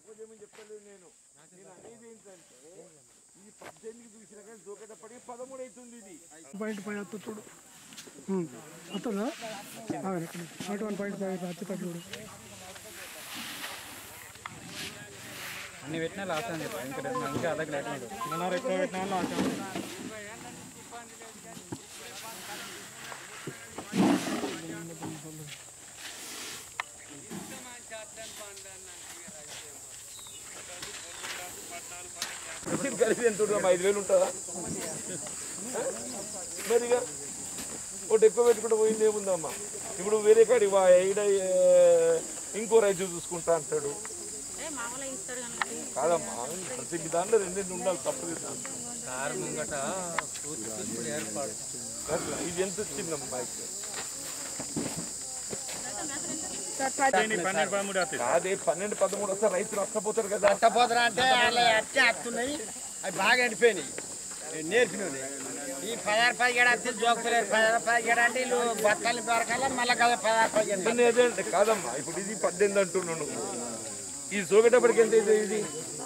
తక్కువ చేయమని చెప్పలేదు నేను నేను అనేది ఏంటంటే ఈ పద్దెనిమిది చూసిన కానీ దూకేటప్పటికి పదమూడు అవుతుంది ఇది పాయింట్ పైన వస్తుంది చూడు ఉమ్. వస్తుందా ఆగండి ఇక్కడ ఫార్టీ వన్ పాయింట్ ఫైవ్ వచ్చేటట్టు చూడు అన్ని పెట్టినా లాస్ట్ అని చెప్పారు ఇంకా ఇంకా అదకి లేకుండా ఎక్కువ పెట్టినా లాస్ట్ కలిసి ఎంత ఉంటుంది ఐదు వేలు ఉంటుందా మరి ఇక ఒకటి ఎక్కువ పెట్టుకుంటూ పోయింది ఏముందమ్మా ఇప్పుడు వేరే కాడికి వా ఈడ ఏ, ఇంకో రైతు చూసుకుంటా అంటాడు కాదమ్మా ప్రతి దాంట్లో రెండింటి ఉండాలి తప్పదు కారు ముంగట పూర్తి చూసుకుని ఏర్పాటు అట్లా ఇది ఎంత వచ్చిందమ్మా ఇక్కడ కాదే పన్నెండు పదమూడు వస్తే రైతు నష్టపోతారు కదా నష్టపోతారా అంటే అలా అట్టే వస్తున్నాయి అవి బాగా ఎండిపోయినాయి నేర్పినవి ఈ పదహారు పదిహేడు వస్తే జోకులేరు పదహారు పదిహేడు అంటే వీళ్ళు బత్తాలు దొరకాల మళ్ళీ కదా పదహారు పదిహేడు కానీ అదే అంటే కాదమ్మా ఇప్పుడు ఇది పద్దెనిమిది అంటున్నాను ఇది సోకేటప్పటికి ఎంత అయితే ఇది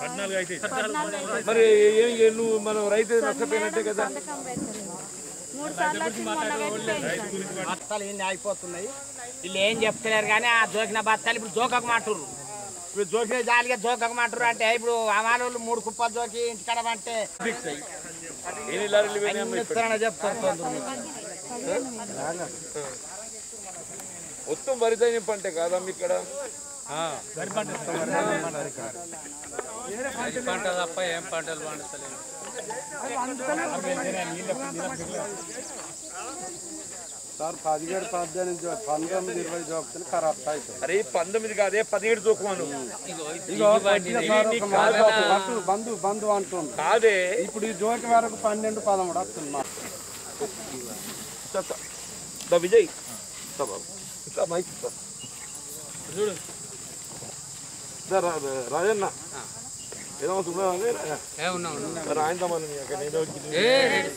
మరి ఏం ఏం నువ్వు మనం రైతు నష్టపోయినట్టే కదా మూడు సార్లు వచ్చి మొన్న పెట్టిపోయింది బత్తాలు ఇన్ని అయిపోతున్నాయి వీళ్ళు ఏం చెప్తలేరు కానీ ఆ జోకిన బత్తాలు ఇప్పుడు జోకకు మాటుర్రు ఇప్పుడు జోకిన జాలిగా జోకకు మాటుర్రు అంటే ఇప్పుడు అమానోళ్ళు మూడు కుప్పలు జోకి ఇంటికాడ అంటే ఫిక్స్ అయ్యి ఎన్ని లారీలు పోయినాయమ్మా ఇప్పుడు? ఇస్తారని చెప్తారు కొందరు. మొత్తం వరిధాన్యం పంటే కాదమ్మా ఇక్కడ వరి పంట తప్ప ఏం పంటలు పండుతలేదు సార్ పదిహేడు పద్దెనిమిది జో- పంతొమ్మిది ఇరవై జోకుతుంది ఖరాబ్ అవుతుంది అరే పంతొమ్మిది కాదే పదిహేడు తోకుమాను ఇగో వచ్చిన సార్ ఒక మాట బంధు బంధు బంధు అంటుంది కాదే ఇప్పుడు ఈ జోకి వరకు పన్నెండు పదమూడు వస్తుంది మా దా, దా. దా విజయ్ దా బాబు ఇట్లా మైక్ ఇస్తా. దా రా- రా- రాజన్న ఏదో సున్నా ఏ ఉన్నా ఉన్నా రాయిందామని అక్కడ నేను ఏ రెడీ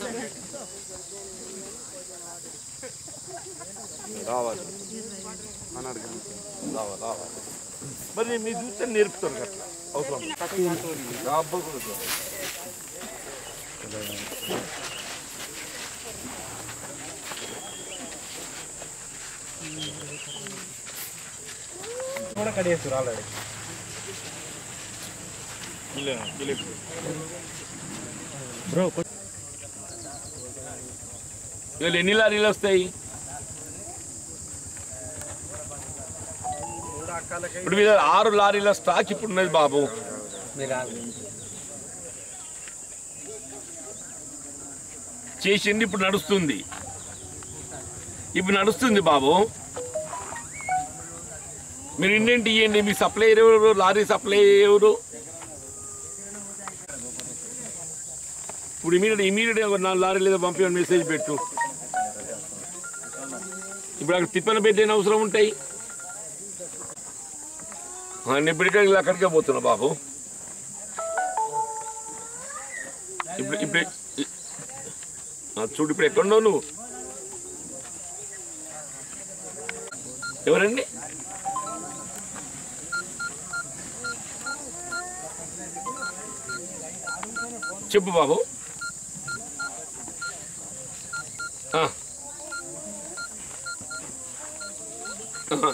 రావాలి అన్నాడు కానీ రావాలి రావాలి మరి మీరు చూస్తే నేర్పుతారు అట్లా అవసరం రాబ్బ కూడా కూడా కడిగేస్తారు ఆల్రెడీ బ్రో ఇవాళ ఎన్ని లారీలు వస్తాయి ఇప్పుడు మీద ఆరు లారీల స్టాక్ ఇప్పుడు ఉన్నది బాబు మీరు చేసింది ఇప్పుడు నడుస్తుంది ఇప్పుడు నడుస్తుంది బాబు మీరు ఇండెంట్ ఇవ్వండి మీ సప్లై ఎవరు లారీ సప్లై ఎవరు ఇప్పుడు ఇమీడియట్ ఇమీడియట్ నాలుగు లారీలు ఏదో పంపించండి మెసేజ్ పెట్టు ఇప్పుడు అక్కడ తిప్పన పెట్టిన అవసరం ఉంటాయి ఆ, నేను ఇప్పుడు ఇక్కడ అక్కడికే పోతున్నా బాబు ఇప్పుడు ఇప్పుడు ఇ- ఆ, చూడు ఇప్పుడు ఎక్కడున్నావు నువ్వు ఎవరండి చెప్పు బాబు ఆ. ఆహా.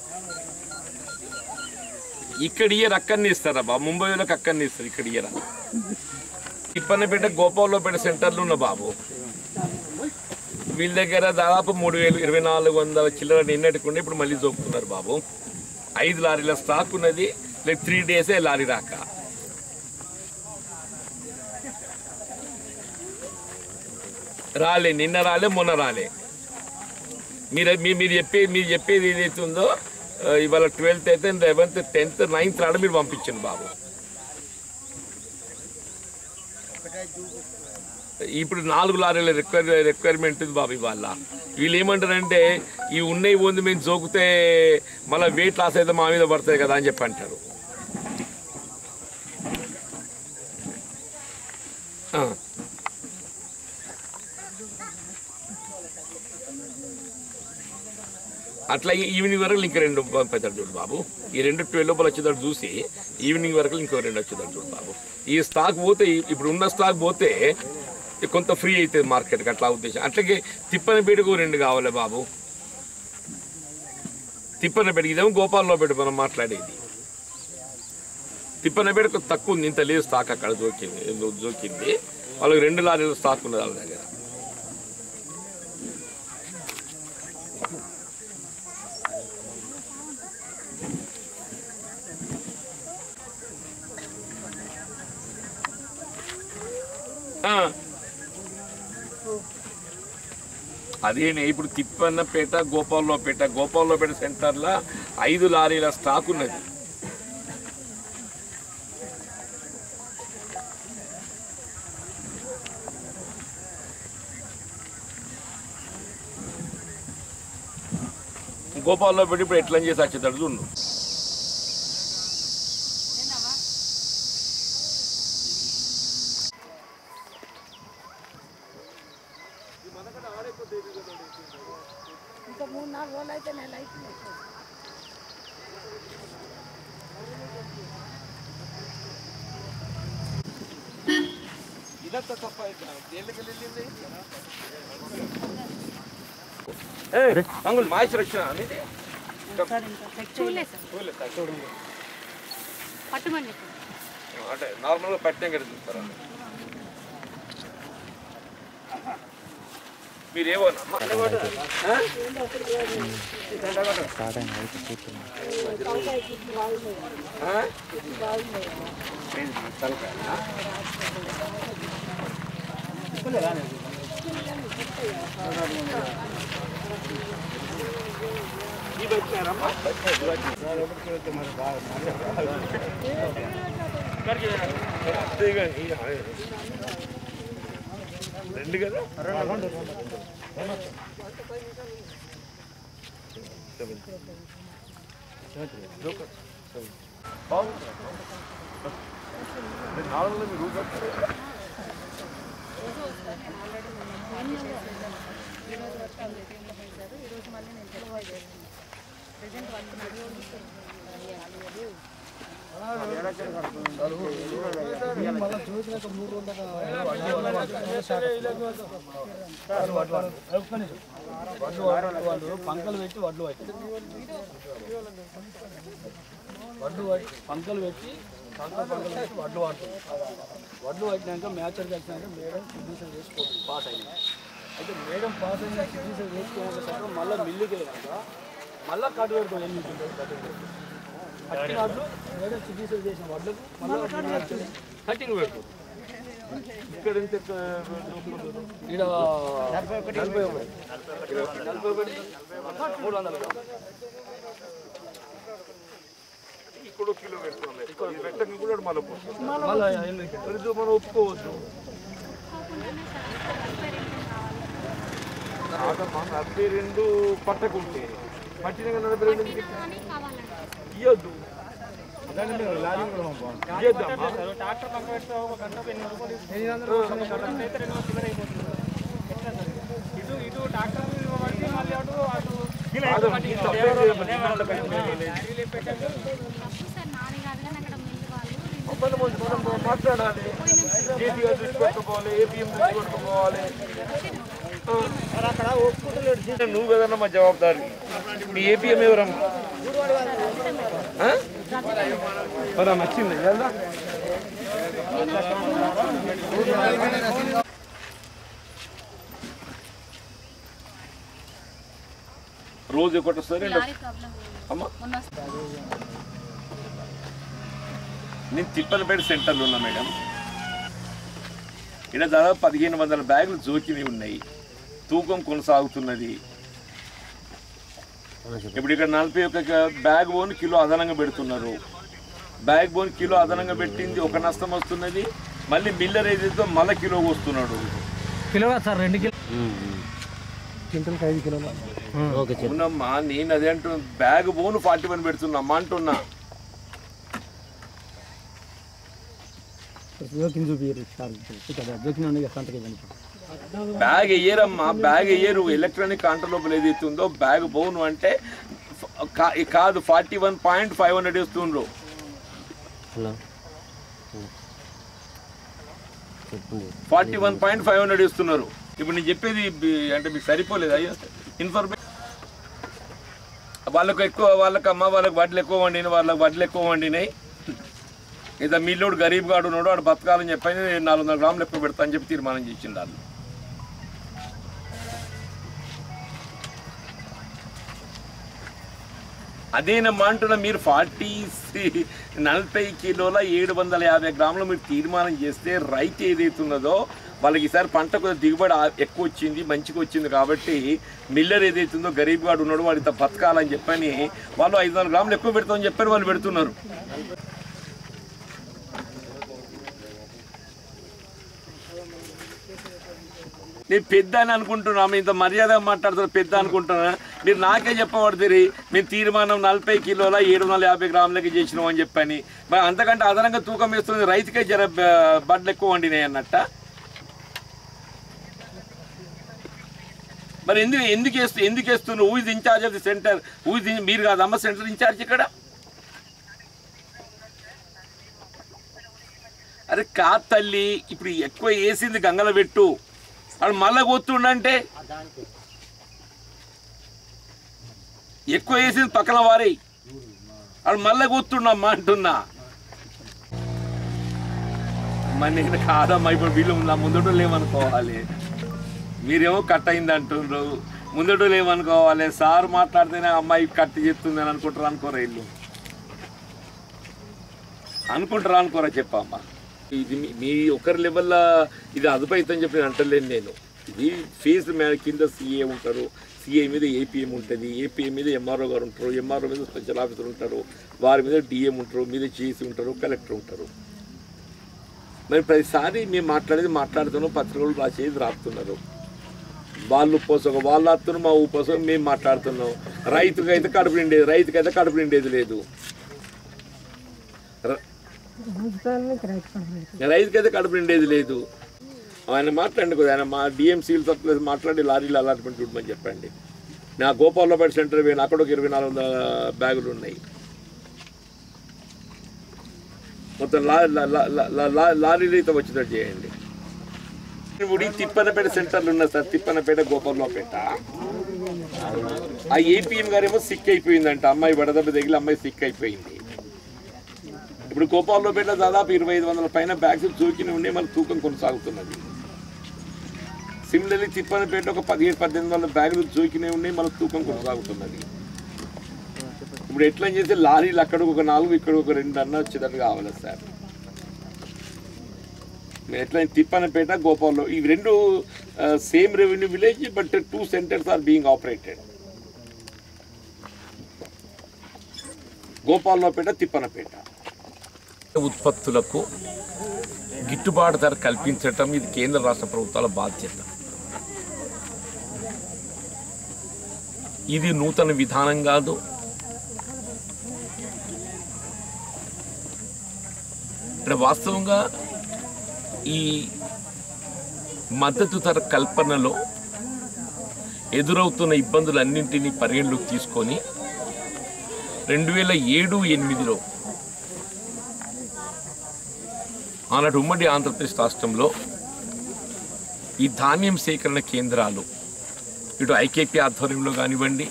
ఇక్కడ ఇయ్యరు అక్కడనే ఇస్తారా బాబు ముంబై వాళ్ళకి అక్కడనే ఇస్తారు ఇక్కడ ఇయ్యరా ఇప్పన్నపేట గోపాలపేట సెంటర్లో ఉన్న బాబు వీళ్ళ దగ్గర దాదాపు మూడు వేలు ఇరవై నాలుగు వందల చిల్లర నిన్నటికుండా ఇప్పుడు మళ్ళీ జోకుతున్నారు బాబు ఐదు లారీల స్టాక్ ఉన్నది లైక్ త్రీ డేసే లారీ రాక రాలే నిన్న రాలే మొన్న రాలే మీరు మీ- మీరు చెప్పేది మీరు చెప్పేది ఏదైతే ఉందో ఆ, ఇవాళ ట్వెల్త్ అయితే లెవెన్త్ టెన్త్ నైన్త్ రాడ మీరు పంపించండి బాబు ఇప్పుడు నాలుగు లారీల రిక్వైర్ రిక్వైర్మెంట్ ఉంది బాబు ఇవాళ వీళ్ళు ఏమంటారంటే ఈ ఉన్నాయి పోంది మేము జోకితే మళ్ళీ వెయిట్ లాస్ అయితే మా మీద పడుతుంది కదా అని చెప్పి అంటారు ఆ. అట్లా ఈవినింగ్ వరకు ఇంక రెండు పంపిస్తాడు చూడు బాబు ఈ రెండు ట్వెల్వ్ లోపల వచ్చేదాడు చూసి ఈవినింగ్ వరకు ఇంకో రెండు వచ్చేదాడు చూడు బాబు ఈ స్టాక్ పోతే ఈ- ఇప్పుడు ఉన్న స్టాక్ పోతే కొంత ఫ్రీ అవుతుంది మార్కెట్కి అట్లా ఉద్దేశం అట్లాగే తిప్పని బీడుకు రెండు కావాలి బాబు తిప్పనపేట ఇదేమో గోపాల్లో పెట్టి మనం మాట్లాడేది తిప్పనపేటకు తక్కువ ఉంది ఇంత లేదు స్టాక్ అక్కడ జోకింది జోకింది వాళ్ళకి రెండు లారీలు స్టాక్ ఉన్నది వాళ్ళ దగ్గర ఆ. అదేనే ఇప్పుడు తిప్పన్నపేట గోపాలలోపేట గోపాలలోపేట సెంటర్లో ఐదు లారీల స్టాక్ ఉన్నది గోపాల్లో పెట్టి ఇప్పుడు ఎట్లా చేసి వచ్చేటట్టు చూడు ఇంకా మూడు నాలుగు రోజులు అయితే నెల అవుతుంది అంగుల్ మాయిశ్చర్ వచ్చిన చూడలేదు సార్ పట్టుమని చెప్పండి అంటే నార్మల్గా పట్టిన కదా చూస్తారా మీరేమోనమ్మా రెండు కదా నార్మల్గా మీరు పంకలు పెట్టి వడ్లు పట్టి వడ్లు పట్టి పంకలు పెట్టి పంకలు పంకలు పెట్టి వడ్లు పడుతుంది వడ్లు పట్టినాక మ్యాచర్కి వచ్చినాక మేడం సిగ్నేచర్ చేసుకోవచ్చు పాస్ అయినా అయితే మేడం పాస్ అయిన సిగ్నేచర్ చేసుకోవాలి సార్ మళ్ళీ మిల్లుకి వెళ్ళాక మళ్ళీ కట్టు పెడుతుంది ఎన్ని ఉంటుంది కట్టు కట్టిన వడ్లు మేడం సిగ్నేచర్ చేసిన వడ్లకు మళ్ళీ కట్టింగ్ పెడుతుంది ఇక్కడ ఎంత ఈడ నలభై ఒకటి నలభై ఒకటి నలభై ఒకటి మూడు వందల గ్రాములు. ఇక్కడ కిలో పెట్టుకోవాలి ఈ పెట్టని కూడా మళ్ళీ పోతుంది మళ్ళా ఎనిమిది ఇది మనం ఒప్పుకోవద్దు కాదమ్మా నలభై రెండు పట్టకుంటే పట్టిన నలభై రెండు ఎందుకు ఇవ్వద్దు ఇవ్వద్దమ్మా ట్రాక్టర్ పక్క పెడితే ఒక గంటకు ఎనిమిది రూపాయలు ఇస్తుంది. ఒక గంట అయితే రెండు వందల చిల్లర అయిపోతుంది ఎట్లా సార్? ఇటు ఇటు ట్రాక్టర్ పట్టి మళ్ళీ అటు అటు కాదమ్మా, ఈ తప్పే చేయమ్మా, నీ దాంట్లో పెట్టిన రైలు పెట్టండి సార్ నాని కాదు కానీ అక్కడ మిల్లు వాళ్ళు మనం మనం మాట్లాడాలి కేసీ గారు దృష్టి పెట్టుకోవాలి ఏపీఎం దృష్టి పెట్టుకోవాలి అక్కడ ఒప్పుకుంటలేడు నువ్వు కదన్నా మా జవాబుదారి మీ ఏపీఎం ఎవరమ్మా ఆ? మరి నచ్చింది కదా రోజు ఒకటి వస్తుంది రెండు లారీ ప్రాబ్లం అమ్మా మొన్న నేను తిప్పలపేట సెంటర్లో ఉన్నా మేడం ఇక్కడ దాదాపు పదిహేను వందల బ్యాగులు జోకివి ఉన్నాయి తూకం కొనసాగుతున్నది ఇప్పుడు ఇక్కడ నలభై ఒక్క బ్యాగ్ బోన్ కిలో అదనంగా పెడుతున్నారు బ్యాగ్ బోన్ కిలో అదనంగా పెట్టింది ఒక నష్టం వస్తున్నది మళ్ళీ మిల్లర్ ఏదైతే మళ్ళీ కిలో వస్తున్నాడు కిలోగా సార్ రెండు కిలో అవునమ్మా నేను అదే అంటున్నా బ్యాగ్ బోన్ ఫార్టీ వన్ పెడుతున్నా అంటున్నా జోకింగ్ చూపించారు సార్ జోకింగ్ ఉండి సంతకి ఇవ్వండి బ్యాగ్ వేయరమ్మా బ్యాగ్ వేయరు ఎలక్ట్రానిక్ కాంటర్ లోపల ఏదైతే ఉందో బ్యాగ్ పోను అంటే ఫ- కా- కాదు forty one point five hundred ఇస్తుండ్రు forty one point five hundred ఇస్తున్నారు ఇప్పుడు నేను చెప్పేది బి- అంటే మీకు సరిపోలేదు అయ్యో ఇన్ఫర్మేషన్ వాళ్ళకు ఎక్కువ వాళ్ళకి అమ్మ వాళ్ళకి వడ్లు ఎక్కువ వండిన వాళ్ళకి వడ్లు ఎక్కువ వండినాయి ఇదా మీలోడు గరీబ్ గాడు ఉన్నాడు వాడు బతకాలని చెప్పని నేను నాలుగు వందల గ్రాములు ఎక్కువ పెడతా అని చెప్పి తీర్మానం చేసిండు వాళ్ళు అదేనమ్మా అంటున్నా మీరు ఫార్టీ నలభై కిలోల ఏడు వందల యాభై గ్రాములు మీరు తీర్మానం చేస్తే రైతు ఏదైతున్నదో వాళ్ళకి ఈసారి పంట కొద్దిగా దిగుబడి ఆ- ఎక్కువ వచ్చింది మంచిగా వచ్చింది కాబట్టి మిల్లర్ ఏదైతుందో గరీబ్ గాడు ఉన్నాడు వాడు ఇంత బతకాలని చెప్పని వాళ్ళు ఐదు వందల గ్రాములు ఎక్కువ పెడతామని చెప్పని వాళ్ళు పెడుతున్నారు నేను పెద్ద అని అనుకుంటున్నా మీ ఇంత మర్యాదగా మాట్లాడుతున్నారు పెద్ద అనుకుంటున్నా మీరు నాకే చెప్పబడుతుంది మేము తీర్మానం నలభై కిలోల ఏడు వందల యాభై గ్రాములకి చేసినాం అని చెప్పని మరి అంతకంటే అదనంగా తూకం వేస్తుంది రైతుకే జర బ- బడ్లు ఎక్కువ వండినాయి అన్నట్ట మరి ఎందుకు ఎందుకు వేస్తూ ఎందుకు వేస్తున్నారు who's in charge of the centre who's మీరు కాదమ్మ సెంటర్ ఇన్ఛార్జ్ ఇక్కడ అరే కా తల్లి ఇప్పుడు ఎక్కువ వేసింది గంగలో పెట్టు వాడు మళ్ళా కొత్తుండంటే ఎక్కువ వేసింది పక్కన వారి వాడు మళ్ళా కొత్తుండమ్మా అంటున్నా మరి నేను కాదమ్మా ఇప్పుడు వీళ్ళు నా ముందట లేవనుకోవాలి మీరేమో కట్ అయింది అంటుండ్రు ముందట లేవనుకోవాలి సార్ మాట్లాడితేనే అమ్మాయి కట్ చేస్తుంది అని అనుకుంటారు అనుకోరా ఇల్లు అనుకుంటారా అనుకోరా చెప్పమ్మా ఇది మీ- మీ ఒకరి లెవెల్లో ఇది అదుపు అవుతుందని చెప్పి నేను అంటలేను నేను ఇది ఫీజు మీద కింద సీఏ ఉంటారు సీఏ మీద ఏపీఎం ఉంటుంది ఏపీఎం మీద ఎంఆర్ఓ గారు ఉంటారు ఎంఆర్ఓ మీద స్పెషల్ ఆఫీసర్ ఉంటారు వారి మీద డిఎం ఉంటారు మీద చేసి ఉంటారు కలెక్టర్ ఉంటారు మరి ప్రతిసారి మేము మాట్లాడేది మాట్లాడుతున్నాం పత్రికలు రాసేది రాస్తున్నారు వాళ్ళు పోసక వాళ్ళు వస్తున్నారు మా ఊ పోసక మేము మాట్లాడుతున్నాం రైతుకి అయితే కడుపు నిండేది రైతుకి అయితే కడుపు నిండేది లేదు ర- రైతుకి అయితే కడుపు నిండేది లేదు ఆయన మాట్లాడండి కదా ఆయన మా డిఎంసీలు సప్లైస్ మాట్లాడి లారీలు అలాట్మెంట్ చూడమని చెప్పండి నా గోపాలపేట సెంటర్ పోయిన అక్కడ ఒక ఇరవై నాలుగు వందల బ్యాగులు ఉన్నాయి మొత్తం లా లా- లా- లా- లా- లా- లారీలు అయితే వచ్చేటట్టు చేయండి ఇప్పుడు ఈ తిప్పనపేట సెంటర్లు ఉన్నాయి సార్ తిప్పనపేట గోపాలపేట ఆ ఏపీఎం గారేమో సిక్ అయిపోయిందంట అమ్మాయి వడదెబ్బ తగిలి అమ్మాయి సిక్ అయిపోయింది ఇప్పుడు గోపాలపేట దాదాపు ఇరవై ఐదు వందల పైన బ్యాగ్స్ దూకిని ఉండి మన తూకం కొనసాగుతున్నది సిమిలర్లీ తిప్పనపేట ఒక పదిహేడు పద్దెనిమిది వందల బ్యాగులు జోకినే ఉన్నాయి మన తూకం కొనసాగుతున్నది ఇప్పుడు ఎట్లా చేస్తే లారీలు అక్కడ ఒక నాలుగు ఇక్కడ ఒక రెండు అన్న వచ్చేటట్టు కావాలి సార్ మేము ఎట్లా తిప్పనపేట గోపాల్లో ఈ రెండు same revenue village but two centres are being operated Gopalapeta Thippanapeta ఉత్పత్తులకు గిట్టుబాటు ధర కల్పించటం ఇది కేంద్ర రాష్ట్ర ప్రభుత్వాల బాధ్యత ఇది నూతన విధానం కాదు ఇక్కడ వాస్తవంగా ఈ మద్దతు ధర కల్పనలో ఎదురవుతున్న ఇబ్బందులన్నింటినీ పరిగణలోకి తీసుకొని రెండు వేల ఏడు ఎనిమిదిలో ఆనాటి ఉమ్మడి ఆంధ్రప్రదేశ్ రాష్ట్రంలో ఈ ధాన్యం సేకరణ కేంద్రాలు ఇటు ఐకేపీ ఆధ్వర్యంలో కానివ్వండి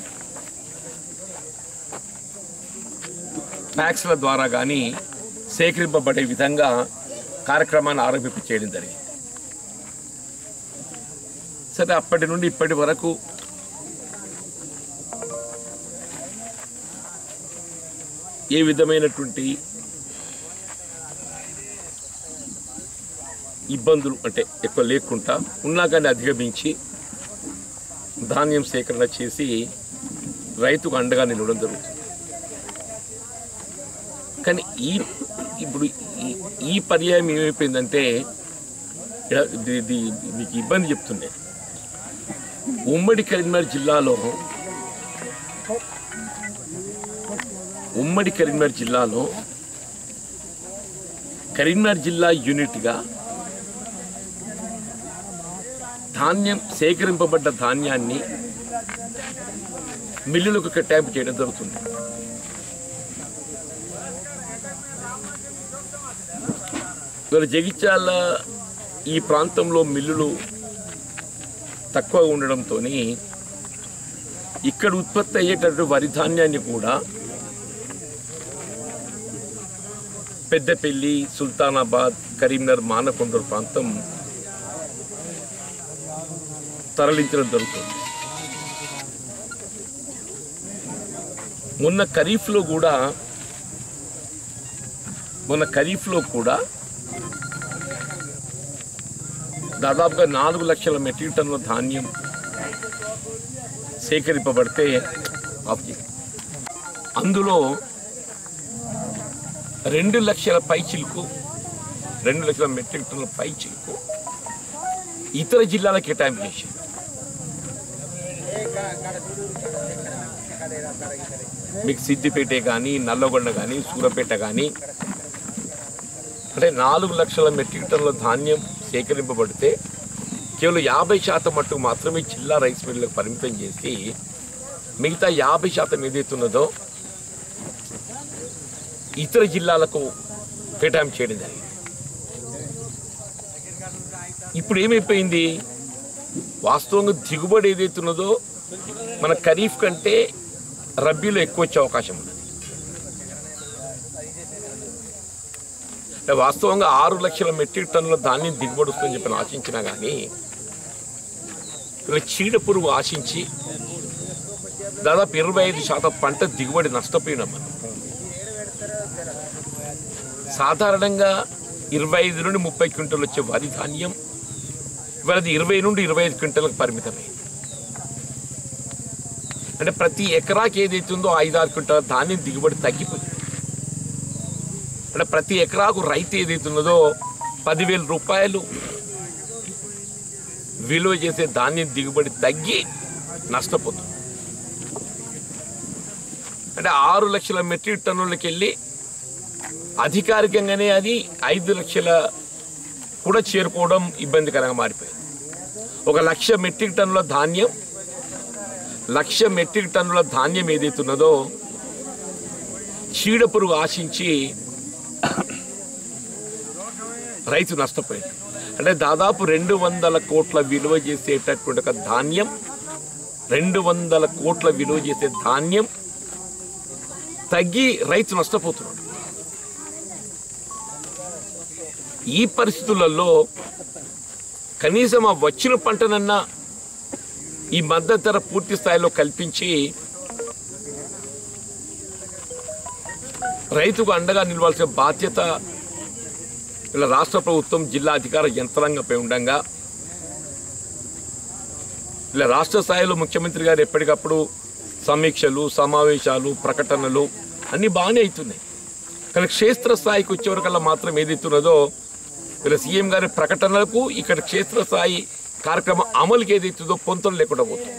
ఫ్యాక్స్ల ద్వారా కానీ సేకరింపబడే విధంగా కార్యక్రమాన్ని ఆరంభింప చేయడం జరిగింది సరే అప్పటి నుండి ఇప్పటి వరకు ఏ విధమైనటువంటి ఇబ్బందులు అంటే ఎక్కువ లేకుండా ఉన్నా కానీ అధిగమించి ధాన్యం సేకరణ చేసి రైతుకు అండగా నిలవడం జరుగుతుంది కానీ ఈ ఇప్పుడు ఈ- ఈ పర్యాయం ఏమైపోయిందంటే ఇలా ఇది ఇది మీకు ఇబ్బంది చెప్తుండే ఉమ్మడి కరీంనగర్ జిల్లాలో ఉమ్మడి కరీంనగర్ జిల్లాలో కరీంనగర్ జిల్లా యూనిట్గా ధాన్యం సేకరింపబడ్డ ధాన్యాన్ని మిల్లులకు కేటాయింపు చేయడం జరుగుతుంది ఇవాళ జగిత్యాల ఈ ప్రాంతంలో మిల్లులు తక్కువ ఉండడంతో ఇక్కడ ఉత్పత్తి అయ్యేటటువంటి వరి ధాన్యాన్ని కూడా పెద్దపల్లి సుల్తానాబాద్ కరీంనగర్ మానకొండూరు ప్రాంతం తరలించడం జరుగుతుంది మొన్న ఖరీఫ్లో కూడా మొన్న ఖరీఫ్లో కూడా దాదాపుగా నాలుగు లక్షల మెట్రిక్ టన్నుల ధాన్యం సేకరింపబడితే ఆఫ్ చేయి. అందులో రెండు లక్షల పై చిలుకు రెండు లక్షల మెట్రిక్ టన్నుల పై చిలుకు ఇతర జిల్లాలకు కేటాయింపు చేసింది మీకు సిద్దిపేట కానీ నల్లగొండ కానీ సూరపేట కానీ అంటే నాలుగు లక్షల మెట్రిక్ టన్నుల ధాన్యం సేకరింపబడితే కేవలం యాభై శాతం మట్టుకు మాత్రమే జిల్లా రైస్ మిల్లులకు పరిమితం చేసి మిగతా యాభై శాతం ఏదైతున్నదో ఇతర జిల్లాలకు కేటాయింపు చేయడం జరిగింది ఇప్పుడు ఏమైపోయింది వాస్తవంగా దిగుబడి ఏదైతున్నదో మన ఖరీఫ్ కంటే రబ్బీలో ఎక్కువ వచ్చే అవకాశం ఉంది అంటే వాస్తవంగా ఆరు లక్షల మెట్రిక్ టన్నుల ధాన్యం దిగుబడి వస్తుందని చెప్పి ఆశించినా కానీ ఇలా చీడ పురుగు ఆశించి దాదాపు ఇరవై ఐదు శాతం పంట దిగుబడి నష్టపోయినాం మనం సాధారణంగా ఇరవై ఐదు నుండి ముప్పై క్వింటల్ వచ్చే వరి ధాన్యం ఇవాళ అది ఇరవై నుండి ఇరవై ఐదు క్వింటలకు పరిమితమైంది అంటే ప్రతి ఎకరాకి ఏదైతుందో ఐదు ఆరు క్వింటల ధాన్యం దిగుబడి తగ్గిపోయింది అంటే ప్రతి ఎకరాకు రైతు ఏదైతున్నదో పదివేల రూపాయలు విలువ చేసే ధాన్యం దిగుబడి తగ్గి నష్టపోతుంది అంటే ఆరు లక్షల మెట్రిక్ టన్నులకి వెళ్ళి అధికారికంగానే అది ఐదు లక్షల కూడా చేరుకోవడం ఇబ్బందికరంగా మారిపోయింది ఒక లక్ష మెట్రిక్ టన్నుల ధాన్యం లక్ష మెట్రిక్ టన్నుల ధాన్యం ఏదైతున్నదో చీడ పురుగు ఆశించి రైతు నష్టపోయింది అంటే దాదాపు రెండు వందల కోట్ల విలువ చేసేటటువంటి ఒక ధాన్యం రెండు వందల కోట్ల విలువ చేసే ధాన్యం తగ్గి రైతు నష్టపోతున్నాడు ఈ పరిస్థితులలో కనీసం ఆ వచ్చిన పంటనన్నా ఈ మద్దతు ధర పూర్తి స్థాయిలో కల్పించి రైతుకు అండగా నిలవాల్సిన బాధ్యత ఇలా రాష్ట్ర ప్రభుత్వం జిల్లా అధికార యంత్రాంగంపై ఉండగా ఇలా రాష్ట్ర స్థాయిలో ముఖ్యమంత్రి గారు ఎప్పటికప్పుడు సమీక్షలు సమావేశాలు ప్రకటనలు అన్నీ బాగానే అవుతున్నాయి కానీ క్షేత్ర స్థాయికి వచ్చేవరకల్లా మాత్రం ఏదైతున్నదో ఇలా సీఎం గారి ప్రకటనలకు ఇక్కడ క్షేత్రస్థాయి కార్యక్రమం అమలుకి ఏదైతుందో పొంతలు లేకుండా పోతుంది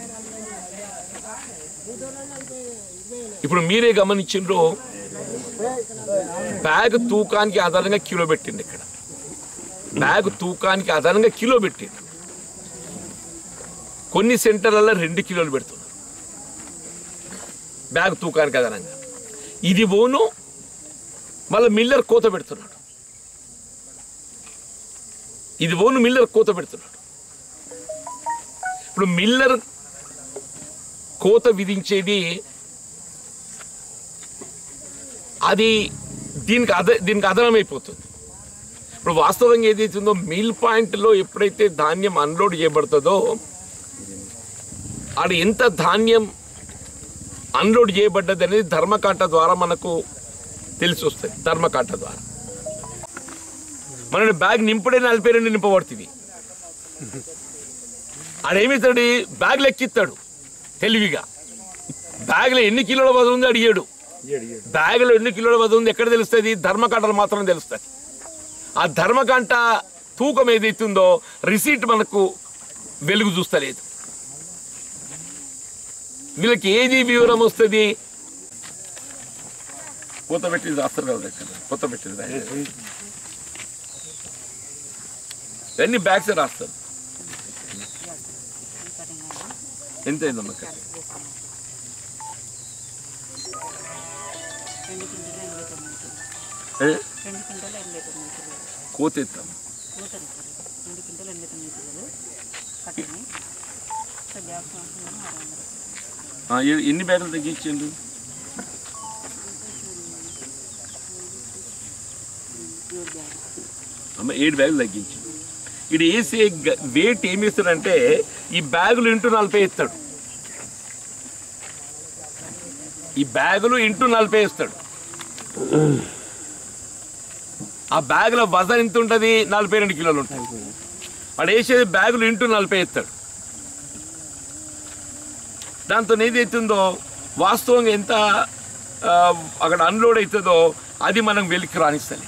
ఇప్పుడు మీరే గమనించిండ్రు బ్యాగ్ తూకానికి ఆధారంగా కిలో పెట్టింది ఇక్కడ బ్యాగ్ తూకానికి ఆధారంగా కిలో పెట్టింది కొన్ని సెంటర్లలో రెండు కిలోలు పెడుతున్నారు బ్యాగ్ తూకానికి ఆధారంగా ఇది పోను మళ్ళీ మిల్లర్ కోత పెడుతున్నాడు ఇది పోను మిల్లర్ కోత పెడుతున్నాడు ఇప్పుడు మిల్లర్ కోత విధించేది అది దీనికి అద దీనికి అదనమైపోతుంది ఇప్పుడు వాస్తవంగా ఏదైతుందో మిల్ పాయింట్లో ఎప్పుడైతే ధాన్యం అన్లోడ్ చేయబడుతుందో ఆడ ఎంత ధాన్యం అన్లోడ్ చేయబడ్డది అనేది ధర్మకాంట ద్వారా మనకు తెలిసి వస్తుంది ధర్మకాంట ద్వారా మన బ్యాగ్ నింపుడే నలభై రెండు నింపబడుతుంది ఆడేమిస్తాడు బ్యాగ్ లెక్కిస్తాడు తెలివిగా బ్యాగ్లో ఎన్ని కిలోల వదలు ఉంది అడిగాడు బ్యాగ్లో ఎన్ని కిలోల వదలు ఉంది ఎక్కడ తెలుస్తుంది ధర్మకాంటలు మాత్రం తెలుస్తుంది ఆ ధర్మకాంట తూకం ఏదైతుందో రిసీట్ మనకు వెలుగు చూస్తలేదు వీళ్ళకి ఏది వివరం వస్తుంది కొత్త పెట్టింది రాస్తారు కదా ఇక్కడ కొత్త పెట్టింది అన్ని బ్యాగ్స్ రాస్తారు ఎంత అయిందమ్మా కట్ట రెండు కింటలు ఎనభై తొమ్మిది ఏ? రెండు కింటలు ఎనభై తొమ్మిది కిలోలు కోత ఎత్తాం కూతలు సార్ రెండు కింటలు ఎనభై తొమ్మిది కిలోలు కట్టని సో గ్యాస్ మాత్రం ఆరు వందలు ఆ, ఏ- ఎన్ని బ్యాగులు తగ్గించిండు ప్యూర్ గ్యాస్ అమ్మ ఏడు బ్యాగులు తగ్గించి ఇది వేసే గ- వెయిట్ ఏమి ఇస్తాడంటే ఈ బ్యాగులు ఇంటూ నలభై ఇస్తాడు ఈ బ్యాగులు ఇంటూ నలభై ఇస్తాడు ఆ బ్యాగుల వజన్ ఎంత ఉంటుంది నలభై రెండు కిలోలు ఉంటుంది వాడు వేసేది బ్యాగులు ఇంటూ నలభై ఇస్తాడు దాంతో ఏది అవుతుందో వాస్తవంగా ఎంత ఆ, అక్కడ అన్లోడ్ అవుతుందో అది మనం వెలికి రాణిస్తలే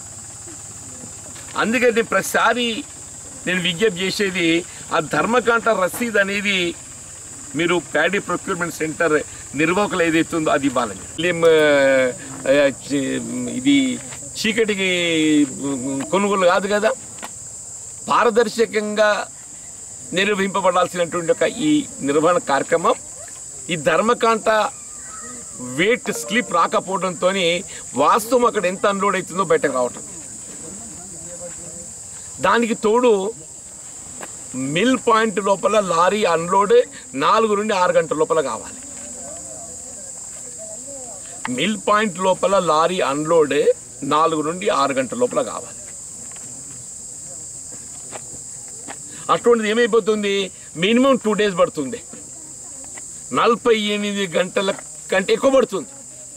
అందుకని ప్రతిసారి నేను విజ్ఞప్తి చేసేది ఆ ధర్మకాంట రసీద్ అనేది మీరు ప్యాడీ ప్రొక్యూర్మెంట్ సెంటర్ నిర్వాహకులు ఏదైతే ఉందో అది ఇవ్వాలని ఏం, ఆ, చి- ఇది చీకటికి కొనుగోలు కాదు కదా పారదర్శకంగా నిర్వహింపబడాల్సినటువంటి ఒక ఈ నిర్వహణ కార్యక్రమం ఈ ధర్మకాంట వెయిట్ స్లిప్ రాకపోవడంతో వాస్తవం అక్కడ ఎంత అన్లోడ్ అవుతుందో బయటకు రావటం దానికి తోడు మిల్ పాయింట్ లోపల లారీ అన్లోడ్ నాలుగు నుండి ఆరు గంటల లోపల కావాలి మిల్ పాయింట్ లోపల లారీ అన్లోడ్ నాలుగు నుండి ఆరు గంటల లోపల కావాలి అటువంటిది ఏమైపోతుంది మినిమం టూ డేస్ పడుతుంది నలభై ఎనిమిది గంటల కంటే ఎక్కువ పడుతుంది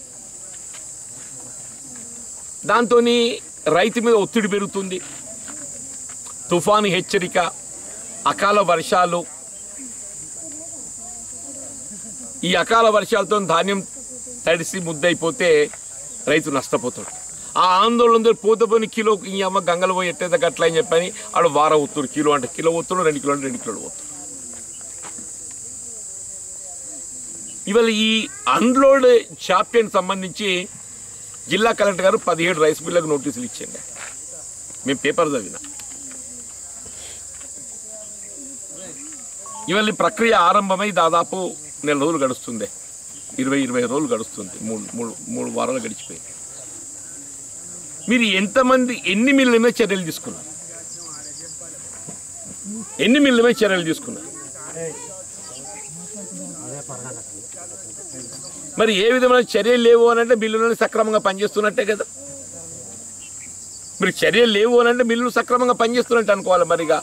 దాంతో రైతు మీద ఒత్తిడి పెరుగుతుంది తుఫాను హెచ్చరిక అకాల వర్షాలు ఈ అకాల వర్షాలతో ధాన్యం తడిసి ముద్దయిపోతే రైతు నష్టపోతాడు ఆ ఆందోళనతో పోతే పోని కిలో ఈ అమ్మ గంగలు పోయి ఎట్టేది గట్ల అని చెప్పని ఆడు వార ఒత్తుడు కిలో అంటే కిలో ఒత్తుడు రెండు కిలో అంటే రెండు కిలోలు ఒత్తుడు ఇవాళ ఈ అన్లోడ్ చాప్టర్ని సంబంధించి జిల్లా కలెక్టర్ గారు పదిహేడు రైస్ మిల్లకు నోటీసులు ఇచ్చింది మేము పేపర్ చదివినా ఇవాళ ఈ ప్రక్రియ ఆరంభమై దాదాపు నెల రోజులు గడుస్తుంది ఇరవై ఇరవై రోజులు గడుస్తుంది మూడు మూడు మూడు వారాలు గడిచిపోయింది మీరు ఎంతమంది ఎన్ని మిల్లుల మీద చర్యలు తీసుకున్నారు ఎన్ని మిల్లుల మీద చర్యలు తీసుకున్నారు మరి ఏ విధమైన చర్యలు లేవు అని అంటే బిల్లులను సక్రమంగా పనిచేస్తున్నట్టే కదా మరి చర్యలు లేవు అని అంటే బిల్లులు సక్రమంగా పనిచేస్తున్నట్టు అనుకోవాలి మరిగా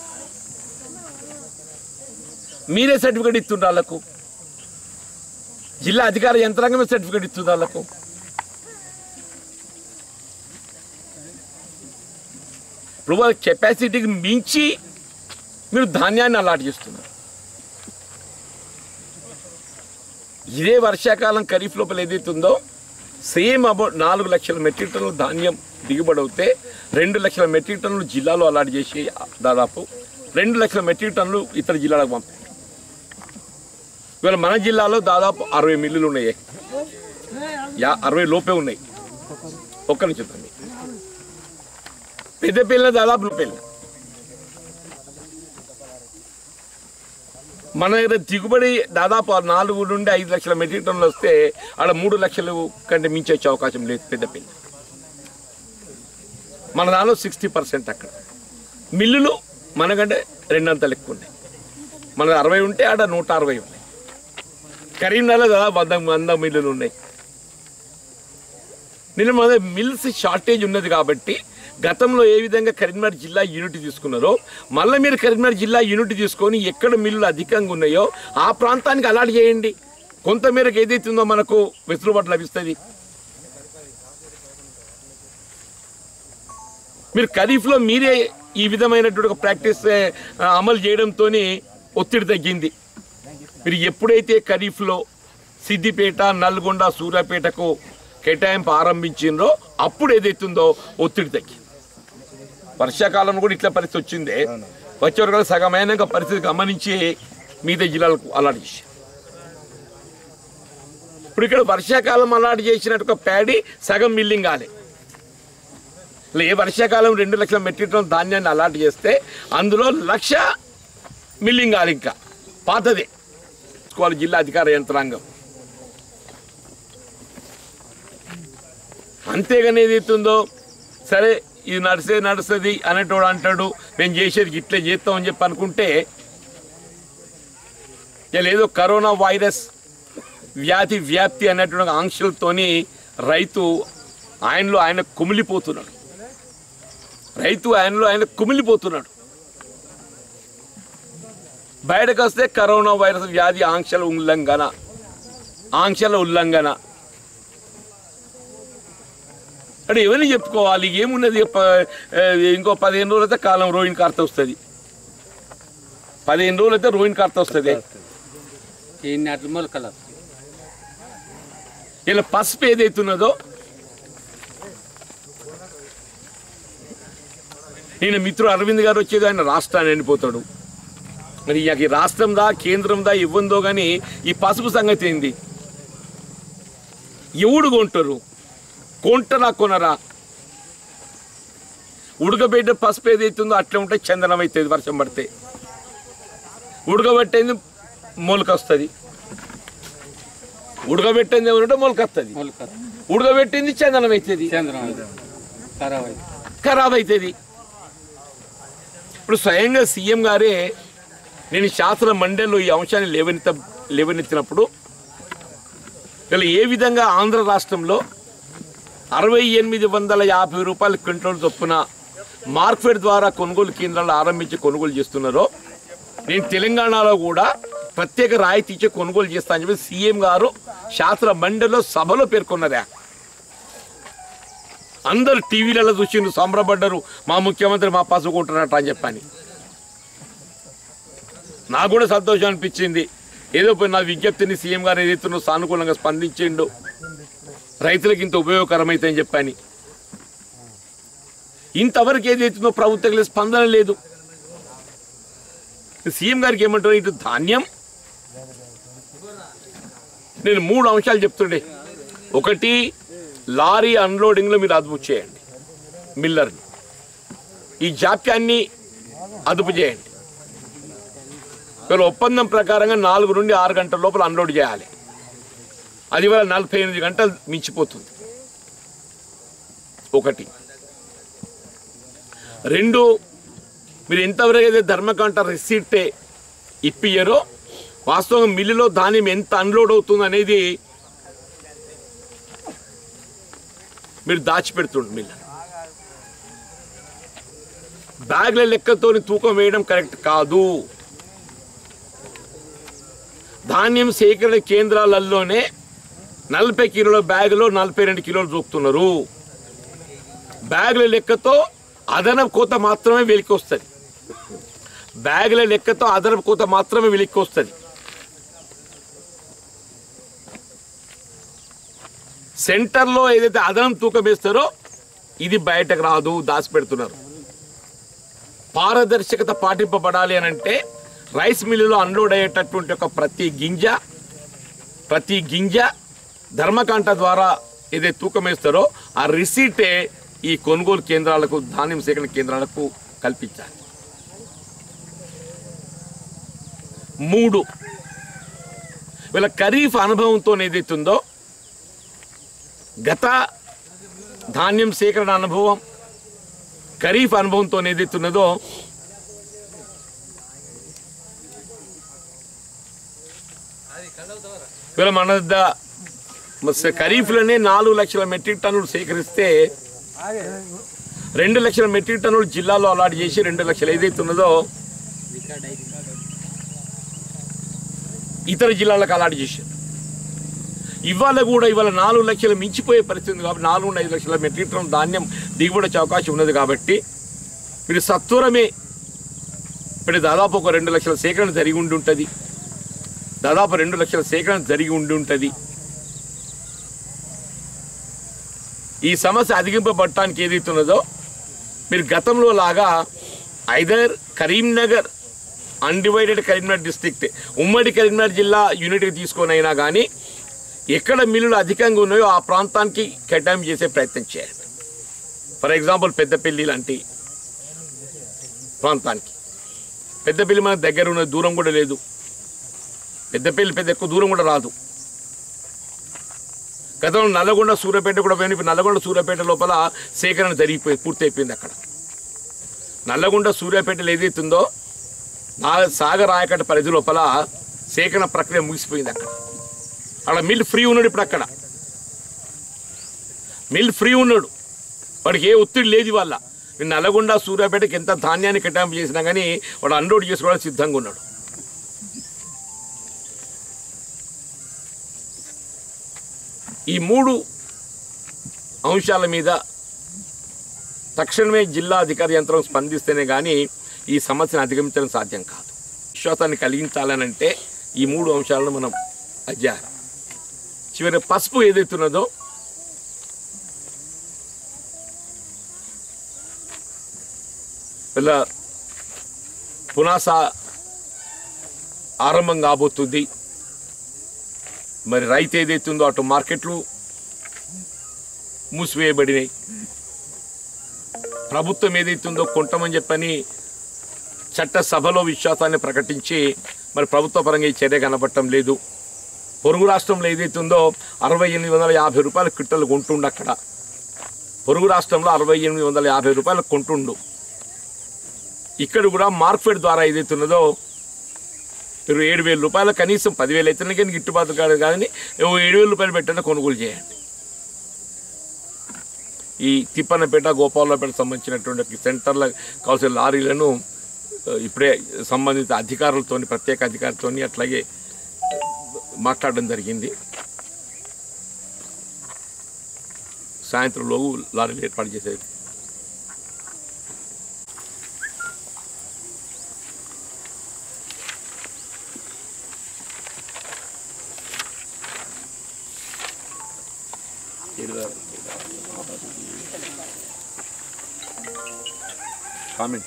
మీరే సర్టిఫికేట్ ఇస్తుండ్రు వాళ్ళకు జిల్లా అధికార యంత్రాంగమే సర్టిఫికేట్ ఇస్తుంది వాళ్ళకు ఇప్పుడు వాళ్ళ కెపాసిటీకి మించి మీరు ధాన్యాన్ని అలాట్ చేస్తున్నారు ఇదే వర్షాకాలం ఖరీఫ్ లోపల ఏదైతే ఉందో సేమ్ అబౌట్ నాలుగు లక్షల మెట్రిక్ టన్నుల ధాన్యం దిగుబడి అవుతే రెండు లక్షల మెట్రిక్ టన్నులు జిల్లాలో అలాట్ చేసి దాదాపు రెండు లక్షల మెట్రిక్ టన్నులు ఇతర జిల్లాలకు పంపారు ఇవాళ మన జిల్లాలో దాదాపు అరవై మిల్లులు ఉన్నాయి యా అరవై లోపే ఉన్నాయి ఒక్క నుంచి చూద్దాం పెద్దపల్లి దాదాపు రూపాయలు మన దగ్గర దిగుబడి దాదాపు ఆ నాలుగు నుండి ఐదు లక్షల మెట్రిక్ టన్నులు వస్తే ఆడ మూడు లక్షలు కంటే మించి వచ్చే అవకాశం లేదు పెద్దపల్లి మన దానిలో సిక్స్టీ పర్సెంట్ అక్కడ మిల్లులు మనకంటే రెండంతలు ఎక్కువ ఉన్నాయి మన అరవై ఉంటే ఆడ నూట అరవై ఉన్నాయి కరీంనగర్ దాదాపు వంద వంద మిల్లులు ఉన్నాయి నేను మన మిల్స్ షార్టేజ్ ఉన్నది కాబట్టి గతంలో ఏ విధంగా కరీంనగర్ జిల్లా యూనిట్ తీసుకున్నారో మళ్ళీ మీరు కరీంనగర్ జిల్లా యూనిట్ తీసుకొని ఎక్కడ మిల్లులు అధికంగా ఉన్నాయో ఆ ప్రాంతానికి అలాట్ చేయండి కొంత మేరకు ఏదైతే ఉందో మనకు వెసులుబాటు లభిస్తుంది మీరు ఖరీఫ్లో మీరే ఈ విధమైనటువంటి ఒక ప్రాక్టీస్ ఆ, అమలు చేయడంతో ఒత్తిడి తగ్గింది మీరు ఎప్పుడైతే ఖరీఫ్లో సిద్దిపేట నల్గొండ సూర్యాపేటకు కేటాయింపు ఆరంభించిందో అప్పుడు ఏదైతుందో ఒత్తిడి తగ్గింది వర్షాకాలంలో కూడా ఇట్లా పరిస్థితి వచ్చిందే వచ్చే వరకు సగమైనాక పరిస్థితి గమనించి మిగతా జిల్లాలకు అలాట్ చేశారు ఇప్పుడు ఇక్కడ వర్షాకాలం అలాట్ చేసినట్టు ఒక ప్యాడీ సగం మిల్లింగ్ కాలే ఇలా ఏ వర్షాకాలం రెండు లక్షల మెట్రిక్ టన్ ధాన్యాన్ని అలాట్ చేస్తే అందులో లక్ష మిల్లింగ్ కాదు ఇంకా పాతదే తీసుకోవాలి జిల్లా అధికార యంత్రాంగం అంతేగాని ఏదైతుందో సరే ఇది నడిసే నడుస్తుంది అనేటోడు అంటాడు మేము చేసేది ఇట్లే చేస్తామని చెప్పి అనుకుంటే ఇలా ఏదో కరోనా వైరస్ వ్యాధి వ్యాప్తి అనేటువంటి ఆంక్షలతోని రైతు ఆయనలో ఆయన కుమిలిపోతున్నాడు రైతు ఆయనలో ఆయన కుమిలిపోతున్నాడు బయటకు వస్తే కరోనా వైరస్ వ్యాధి ఆంక్షల ఉల్లంఘన ఆంక్షల ఉల్లంఘన అంటే ఎవరిని చెప్పుకోవాలి ఏమున్నది ప- ఆ, ఇంకో పదిహేను రోజులైతే కాలం రోహిణి కార్త వస్తుంది పదిహేను రోజులైతే రోహిణి కార్త వస్తుంది ఈ నాట్లు మొలకలు ఇలా పసుపు ఏదైతున్నదో నేను మిత్రుడు అరవింద్ గారు వచ్చేది ఆయన రాష్ట్రాన్ని వెళ్ళిపోతాడు మరి ఇక ఈ రాష్ట్రం దా కేంద్రం దా ఇవ్వందో కానీ ఈ పసుపు సంగతి ఏంది ఎవడు కొంటారు కొంటరా కొనరా ఉడకబెట్టే పసుపు ఏదైతుందో అట్లా ఉంటే చందనం అవుతుంది వర్షం పడితే ఉడకబెట్టేది మొలకొస్తుంది ఉడకబెట్టింది ఏమంటే మొలకొస్తుంది మొలకలు ఉడకబెట్టింది చందనం అవుతుంది చంద్రం ఖరాబ్ అయింది ఖరాబ్ అవుతుంది ఇప్పుడు స్వయంగా సీఎం గారే నేను శాస్త్ర మండలిలో ఈ అంశాన్ని లేవనెత్త లేవనెత్తినప్పుడు ఇలా ఏ విధంగా ఆంధ్ర రాష్ట్రంలో అరవై ఎనిమిది వందల యాభై రూపాయల క్వింటల్ చొప్పున మార్కెట్ ద్వారా కొనుగోలు కేంద్రాలు ఆరంభించి కొనుగోలు చేస్తున్నారో నేను తెలంగాణలో కూడా ప్రత్యేక రాయితీ ఇచ్చే కొనుగోలు చేస్తా అని చెప్పి సీఎం గారు శాస్త్ర మండలిలో సభలో పేర్కొన్నదా అందరు టీవీలలో చూసిండ్రు సంబరపడ్డారు మా ముఖ్యమంత్రి మా పసుపు కొంటున్నట్టు అని చెప్పని నాకు కూడా సంతోషం అనిపించింది ఏదో పోయి నా విజ్ఞప్తిని సీఎం గారు ఏదైతే సానుకూలంగా స్పందించిండు రైతులకు ఇంత ఉపయోగకరమైతే అని చెప్పని ఇంతవరకు ఏదైతుందో ప్రభుత్వం స్పందన లేదు సీఎం గారికి ఏమంటారు ఇటు ధాన్యం నేను మూడు అంశాలు చెప్తుండే ఒకటి లారీ అన్లోడింగ్లో మీరు అదుపు చేయండి మిల్లర్ని ఈ జాప్యాన్ని అదుపు చేయండి వీళ్ళ ఒప్పందం ప్రకారంగా నాలుగు నుండి ఆరు గంటల లోపల అన్లోడ్ చేయాలి అది ఇవాళ నలభై ఎనిమిది గంటలు మించిపోతుంది ఒకటి రెండు మీరు ఎంతవరకు అయితే ధర్మకాంట రిసీట్టే ఇప్పియ్యారో వాస్తవంగా మిల్లులో ధాన్యం ఎంత అన్లోడ్ అవుతుంది అనేది మీరు దాచిపెడుతుండ్రు మిల్లు బ్యాగ్ల లెక్కతోని తూకం వేయడం కరెక్ట్ కాదు ధాన్యం సేకరణ కేంద్రాలలోనే నలభై కిలోల బ్యాగులో నలభై రెండు కిలోలు చూపుతున్నారు బ్యాగుల లెక్కతో అదనపు కోత మాత్రమే వెలికి వస్తుంది బ్యాగుల లెక్కతో అదనపు కోత మాత్రమే వెలికి వస్తుంది సెంటర్లో ఏదైతే అదనం తూకం వేస్తారో ఇది బయటకు రాదు దాచిపెడుతున్నారు పారదర్శకత పాటింపబడాలి అని అంటే రైస్ మిల్లులో అన్లోడ్ అయ్యేటటువంటి ఒక ప్రతి గింజ ప్రతి గింజ ధర్మకాంట ద్వారా ఏదైతే తూకం వేస్తారో ఆ రిసీటే ఈ కొనుగోలు కేంద్రాలకు ధాన్యం సేకరణ కేంద్రాలకు కల్పించాలి మూడు వీళ్ళ ఖరీఫ్ అనుభవంతో ఏదైతుందో గత ధాన్యం సేకరణ అనుభవం ఖరీఫ్ అనుభవంతో ఏదైతున్నదో వీళ్ళ మన ద- మ- ఖరీఫ్లోనే నాలుగు లక్షల మెట్రిక్ టన్నులు సేకరిస్తే రెండు లక్షల మెట్రిక్ టన్నులు జిల్లాలో అలాట్ చేసి రెండు లక్షలు ఏదైతే ఉన్నదో ఇతర జిల్లాలకు అలాట్ చేశారు ఇవాళ కూడా ఇవాళ నాలుగు లక్షలు మించిపోయే పరిస్థితి ఉంది కాబట్టి నాలుగు నుండి ఐదు లక్షల మెట్రిక్ టన్ ధాన్యం దిగుబడి వచ్చే అవకాశం ఉన్నది కాబట్టి మీరు సత్వరమే ఇప్పుడు దాదాపు ఒక రెండు లక్షల సేకరణ జరిగి ఉండి ఉంటుంది దాదాపు రెండు లక్షల సేకరణ జరిగి ఉండి ఉంటుంది ఈ సమస్య అధిగింపబడటానికి ఏదైతున్నదో మీరు గతంలో లాగా either Karimnagar undivided Karimnagar district ఉమ్మడి కరీంనగర్ జిల్లా యూనిట్గా తీసుకొని అయినా కానీ ఎక్కడ మిల్లులు అధికంగా ఉన్నాయో ఆ ప్రాంతానికి కేటాయింపు చేసే ప్రయత్నం చేయాలి ఫర్ ఎగ్జాంపుల్ పెద్దపల్లి లాంటి ప్రాంతానికి పెద్దపల్లి మన దగ్గర ఉన్న దూరం కూడా లేదు పెద్దపల్లి పెద్ద ఎక్కువ దూరం కూడా రాదు గతంలో నల్లగొండ సూర్యాపేట కూడా పోయిన ఇప్పుడు నల్లగొండ సూర్యాపేట లోపల సేకరణ జరిగిపోయి పూర్తి అయిపోయింది అక్కడ నల్లగొండ సూర్యాపేటలో ఏదైతుందో నా సాగర్ ఆయకట్ట పరిధి లోపల సేకరణ ప్రక్రియ ముగిసిపోయింది అక్కడ అక్కడ మిల్ ఫ్రీ ఉన్నాడు ఇప్పుడు అక్కడ మిల్ ఫ్రీ ఉన్నాడు వాడికి ఏ ఒత్తిడి లేదు వాళ్ళ నేను నల్లగొండ సూర్యాపేటకి ఎంత ధాన్యాన్ని కేటాయింపు చేసినా కానీ వాడు అన్లోడ్ చేసుకోవడానికి సిద్ధంగా ఉన్నాడు ఈ మూడు అంశాల మీద తక్షణమే జిల్లా అధికార యంత్రం స్పందిస్తేనే కానీ ఈ సమస్యను అధిగమించడం సాధ్యం కాదు విశ్వాసాన్ని కలిగించాలనంటే ఈ మూడు అంశాలను మనం అధ్యాయం చివరి పసుపు ఏదైతున్నదో ఇలా పునాస ఆరంభం కాబోతుంది మరి రైతు ఏదైతుందో అటు మార్కెట్లు మూసివేయబడినాయి ప్రభుత్వం ఏదైతుందో కొంటమని చెప్పని చట్ట సభలో విశ్వాసాన్ని ప్రకటించి మరి ప్రభుత్వ పరంగా ఈ చర్య కనబడటం లేదు పొరుగు రాష్ట్రంలో ఏదైతుందో అరవై ఎనిమిది వందల యాభై రూపాయల క్వింటలు కొంటుండు అక్కడ పొరుగు రాష్ట్రంలో అరవై ఎనిమిది వందల యాభై రూపాయలు కొంటుండు ఇక్కడ కూడా మార్కెట్ ద్వారా ఏదైతున్నదో మీరు ఏడు వేల రూపాయలు కనీసం పదివేలు అయితే కానీ గిట్టుబాటు కాదు కానీ ఓ ఏడు వేల రూపాయలు పెట్టండి కొనుగోలు చేయండి ఈ తిప్పన్నపేట గోపాలపేట సంబంధించినటువంటి సెంటర్ల కావాల్సిన లారీలను ఆ, ఇప్పుడే సంబంధిత అధికారులతో ప్రత్యేక అధికారితో అట్లాగే మాట్లాడడం జరిగింది సాయంత్రంలోపు లారీలు ఏర్పాటు చేసేది కామెంట్